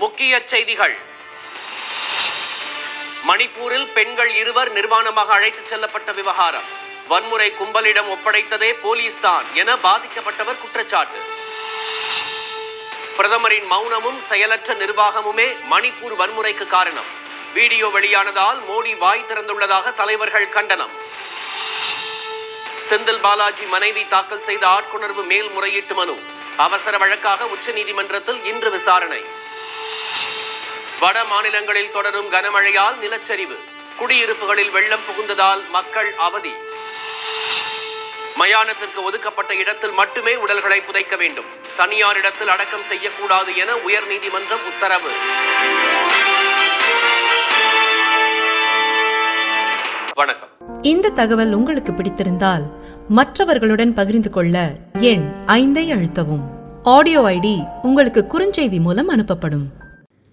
முக்கிய செய்திகள் மணிப்பூரில் பெண்கள் இருவர் நிர்வாணமாக அழைத்துச் செல்லப்பட்ட விவகாரம் வன்முறை கும்பலிடம் ஒப்படைத்ததே போலீஸ் தான் என பாதிக்கப்பட்டவர் குற்றச்சாட்டு பிரதமரின் மௌனமும் செயலற்ற நிர்வாகமுமே மணிப்பூர் வன்முறைக்கு காரணம் வீடியோ வெளியானதால் மோடி வாய் திறந்துள்ளதாக தலைவர்கள் கண்டனம் செந்தில் பாலாஜி மனைவி தாக்கல் செய்த ஆட்கொணர்வு மேல்முறையீட்டு மனு அவசர வழக்காக உச்சநீதிமன்றத்தில் இன்று விசாரணை வட மாநிலங்களில் தொடரும் கனமழையால் நிலச்சரிவு குடியிருப்புகளில் வெள்ளம் புகுந்ததால் மக்கள் அவதி மயானத்திற்கு ஒதுக்கப்பட்ட இடத்தில் மட்டுமே உடல்களை புதைக்க வேண்டும் தனியார் இடத்தில் அடக்கம் செய்யக்கூடாது என உயர்நீதிமன்றம் உத்தரவு வணக்கம் இந்த தகவல் உங்களுக்கு பிடித்திருந்தால் மற்றவர்களுடன் பகிர்ந்து கொள்ள எண் ஐந்தை அழுத்தவும் ஆடியோ ஐடி உங்களுக்கு குறுஞ்செய்தி மூலம் அனுப்பப்படும்